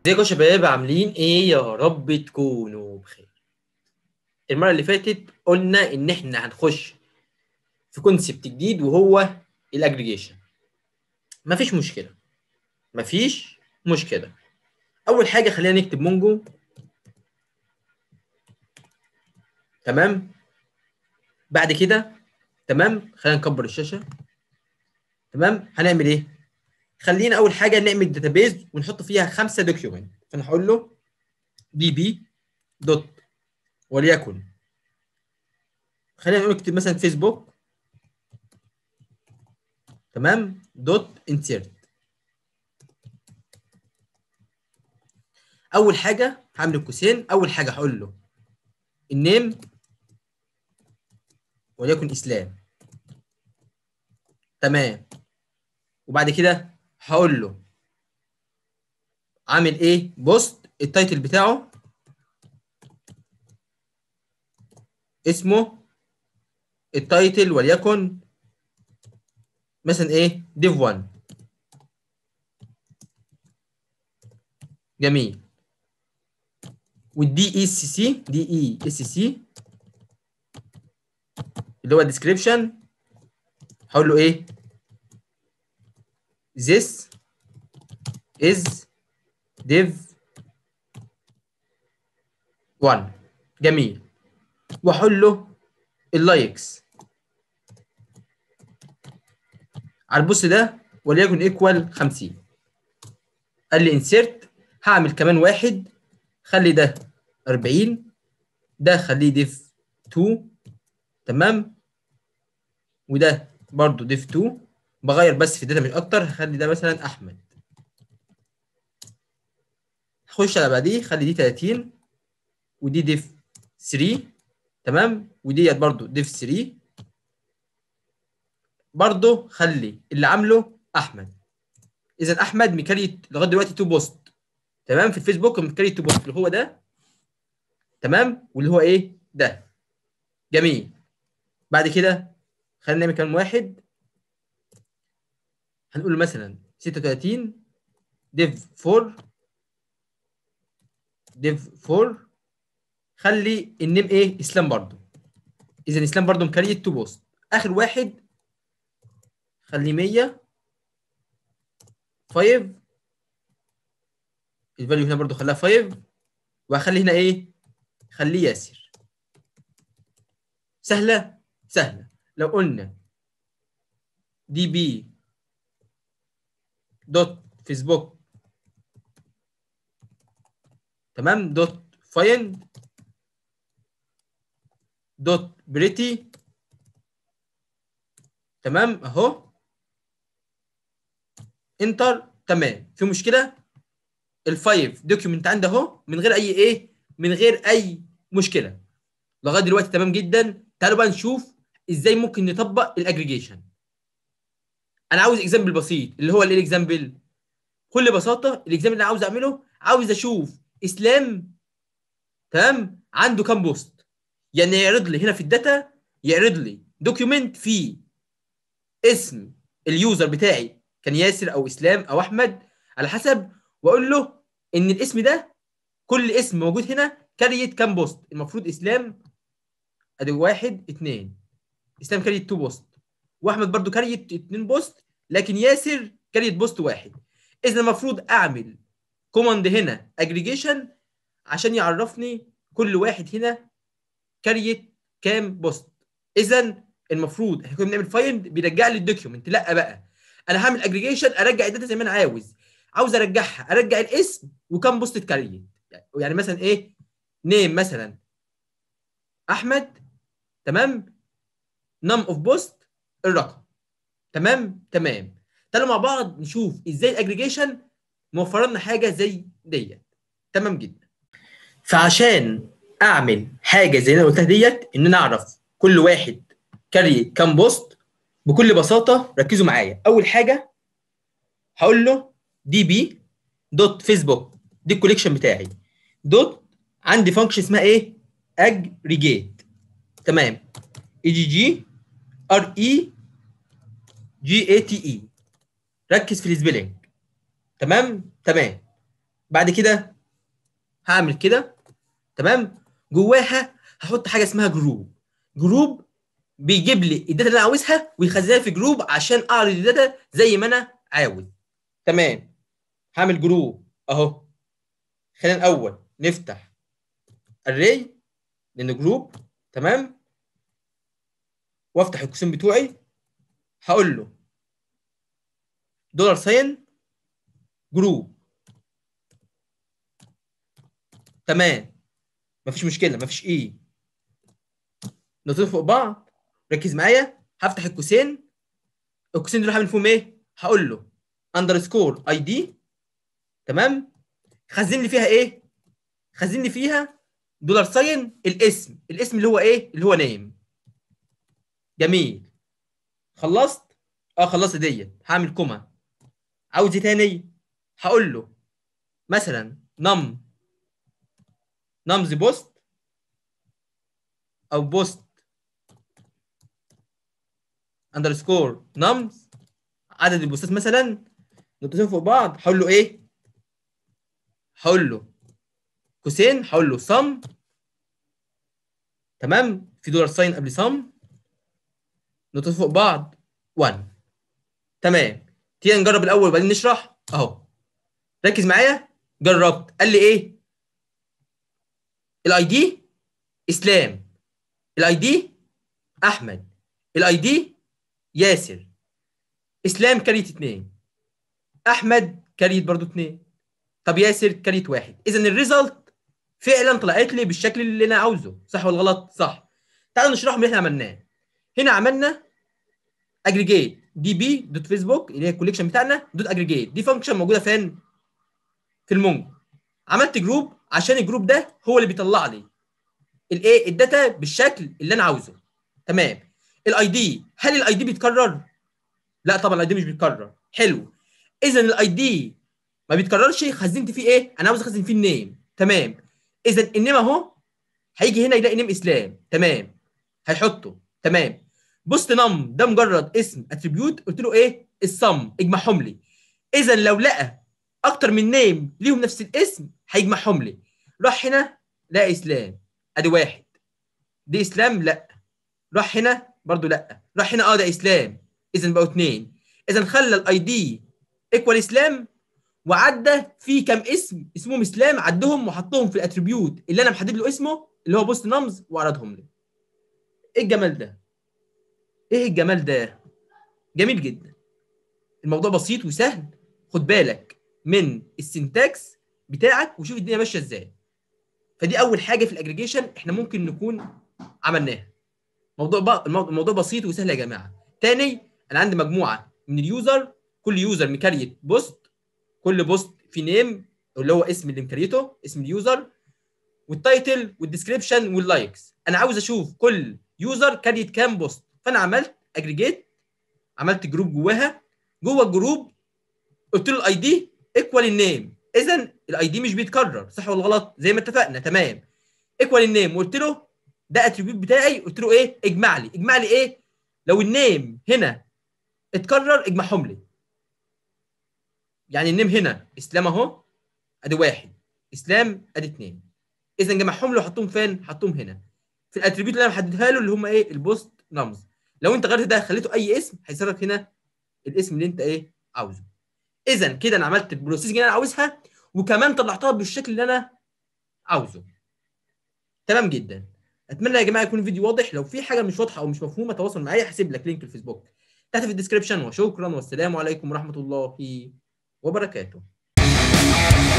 ازيكم يا شباب عاملين ايه يا رب تكونوا بخير المره اللي فاتت قلنا ان احنا هنخش في كونسبت جديد وهو الاجريجيشن مفيش مشكله مفيش مشكله اول حاجه خلينا نكتب مونجو تمام بعد كده تمام خلينا نكبر الشاشه تمام هنعمل ايه خلينا اول حاجه نعمل داتابيز ونحط فيها خمسه دوكيومنت فانا هقول له دي بي دوت وليكن خلينا نكتب مثلا فيسبوك تمام دوت انسيرت اول حاجه هعمل القوسين اول حاجه هقول له النيم وليكن اسلام تمام وبعد كده هقول له عامل ايه بوست التايتل بتاعه اسمه التايتل وليكن مثلا ايه ديف 1 جميل والدي اي سي سي دي اي اس سي اللي هو الديسكريبشن هقول له ايه this is div 1 جميل واحول له اللايكس على البوست ده وليكن ايكوال 50 قال لي انسيرت هعمل كمان واحد خلي ده 40 ده خليه ديف 2 تمام وده برضو ديف 2 بغير بس في الداتا مش اكتر هخلي ده مثلا احمد هخش على بعديه خلي دي 30 ودي ديف 3 تمام وديت برضو ديف 3 برضو خلي اللي عامله احمد اذا احمد مكريت لغايه دلوقتي تو بوست تمام في الفيسبوك مكريت تو بوست اللي هو ده تمام واللي هو ايه ده جميل بعد كده خلينا نعمل كام واحد هنقول مثلا 36 ديف 4 ديف 4 خلي النيم ايه اسلام برضو اذا اسلام برضو مكريت تو بوست اخر واحد خليه 100 5 الفاليو هنا برضو خلاها 5 وهخلي هنا ايه خليه ياسر سهله سهله لو قلنا دي بي دوت فيسبوك تمام دوت فايند دوت بريتي تمام اهو انتر تمام في مشكله الفايف دوكيومنت عندي اهو من غير اي ايه من غير اي مشكله لغايه دلوقتي تمام جدا تعالوا بقى نشوف ازاي ممكن نطبق الاجريجيشن انا عاوز اكزامبل بسيط اللي هو الايه الاكزامبل بكل بساطه الاكزامبل اللي انا عاوز اعمله عاوز اشوف اسلام تمام عنده كام بوست يعني يعرض لي هنا في الداتا يعرض لي دوكيومنت فيه اسم اليوزر بتاعي كان ياسر او اسلام او احمد على حسب واقول له ان الاسم ده كل اسم موجود هنا كريت كام بوست المفروض اسلام ادي واحد اتنين اسلام كريت تو بوست واحمد برضو كريت اتنين بوست لكن ياسر كريت بوست واحد اذا المفروض اعمل كوماند هنا اجريجيشن عشان يعرفني كل واحد هنا كريت كام بوست اذا المفروض احنا كنا بنعمل فايند بيرجع لي الدوكيومنت لا بقى انا هعمل اجريجيشن ارجع الداتا زي ما انا عاوز عاوز ارجعها ارجع الاسم وكم بوست اتكريت يعني مثلا ايه نيم مثلا احمد تمام نم اوف بوست الرقم تمام تمام تعالوا مع بعض نشوف ازاي الاجريجيشن موفر لنا حاجه زي ديت تمام جدا فعشان اعمل حاجه زي اللي انا قلتها ديت ان انا اعرف كل واحد كاري كام بوست بكل بساطه ركزوا معايا اول حاجه هقول له دي بي دوت فيسبوك دي الكوليكشن بتاعي دوت عندي فانكشن اسمها ايه اجريجيت تمام اي جي جي ار اي جي اي تي اي ركز في السبيلنج تمام تمام بعد كده هعمل كده تمام جواها هحط حاجه اسمها جروب جروب بيجيب لي الداتا اللي انا عاوزها ويخزنها في جروب عشان اعرض الداتا زي ما انا عاوز تمام هعمل جروب اهو خلينا الاول نفتح الري لان جروب تمام وافتح القوسين بتوعي هقول له دولار ساين جروب تمام مفيش مشكله مفيش ايه نقطتين فوق بعض ركز معايا هفتح القوسين القوسين دول هعمل فيهم ايه هقول له اندرسكور اي دي تمام خزن لي فيها ايه خزن لي فيها دولار ساين الاسم الاسم اللي هو ايه اللي هو نيم جميل خلصت اه خلصت ديت هعمل كوما عاوز ايه تاني هقول له مثلا نم نمز بوست او بوست اندرسكور نمز عدد البوستات مثلا نقطتين فوق بعض هقول له ايه هقول له قوسين هقول له سم تمام في دولار ساين قبل سم نقطتين فوق بعض 1 تمام تيجي نجرب الاول وبعدين نشرح اهو ركز معايا جربت قال لي ايه الاي دي اسلام الاي دي احمد الاي دي ياسر اسلام كريت اتنين احمد كريت برضو اتنين طب ياسر كريت واحد اذا الريزلت فعلا طلعت لي بالشكل اللي انا عاوزه صح ولا غلط صح تعالوا نشرح اللي احنا عملناه هنا عملنا اجريجيت دي بي دوت فيسبوك اللي هي الكوليكشن بتاعنا دوت اجريجيت دي فانكشن موجوده فين في المونجو عملت جروب عشان الجروب ده هو اللي بيطلع لي الايه الداتا بالشكل اللي انا عاوزه تمام الاي دي هل الاي دي بيتكرر لا طبعا الاي دي مش بيتكرر حلو اذا الاي دي ما بيتكررش خزنت فيه ايه انا عاوز اخزن فيه النيم تمام اذا النيم اهو هيجي هنا يلاقي نيم اسلام تمام هيحطه تمام بوست نم ده مجرد اسم اتريبيوت قلت له ايه الصم اجمعهم لي اذا لو لقى اكتر من نيم ليهم نفس الاسم هيجمعهم لي راح هنا لقى اسلام ادي واحد دي اسلام لا راح هنا برضو لا راح هنا اه ده اسلام اذا بقوا اثنين اذا خلى الاي دي ايكوال اسلام وعدى في كام اسم اسمهم اسلام عدهم وحطهم في الاتريبيوت اللي انا محدد له اسمه اللي هو بوست نمز وعرضهم لي ايه الجمال ده ايه الجمال ده جميل جدا الموضوع بسيط وسهل خد بالك من السنتكس بتاعك وشوف الدنيا ماشيه ازاي فدي اول حاجه في الاجريجيشن احنا ممكن نكون عملناها موضوع بق... الموضوع بسيط وسهل يا جماعه تاني انا عندي مجموعه من اليوزر كل يوزر مكريت بوست كل بوست في نيم اللي هو اسم اللي مكريته اسم اليوزر والتايتل والديسكريبشن واللايكس انا عاوز اشوف كل يوزر كريت كام بوست فانا عملت اجريجيت عملت جروب جواها جوه الجروب قلت له الاي دي ايكوال النيم اذا الاي دي مش بيتكرر صح ولا غلط زي ما اتفقنا تمام ايكوال النيم وقلت له ده اتريبيوت بتاعي قلت له ايه اجمع لي اجمع لي ايه لو النيم هنا اتكرر اجمعهم لي يعني النيم هنا اسلام اهو ادي واحد اسلام ادي اثنين اذا جمعهم له وحطهم فين حطهم هنا في الاتريبيوت اللي انا محددها له اللي هم ايه البوست نمز لو انت غيرت ده خليته اي اسم هيصرف هنا الاسم اللي انت ايه عاوزه اذا كده انا عملت البروسيس اللي انا عاوزها وكمان طلعتها بالشكل اللي انا عاوزه تمام جدا اتمنى يا جماعه يكون الفيديو واضح لو في حاجه مش واضحه او مش مفهومه تواصل معايا هسيب لك لينك الفيسبوك تحت في الديسكربشن وشكرا والسلام عليكم ورحمه الله وبركاته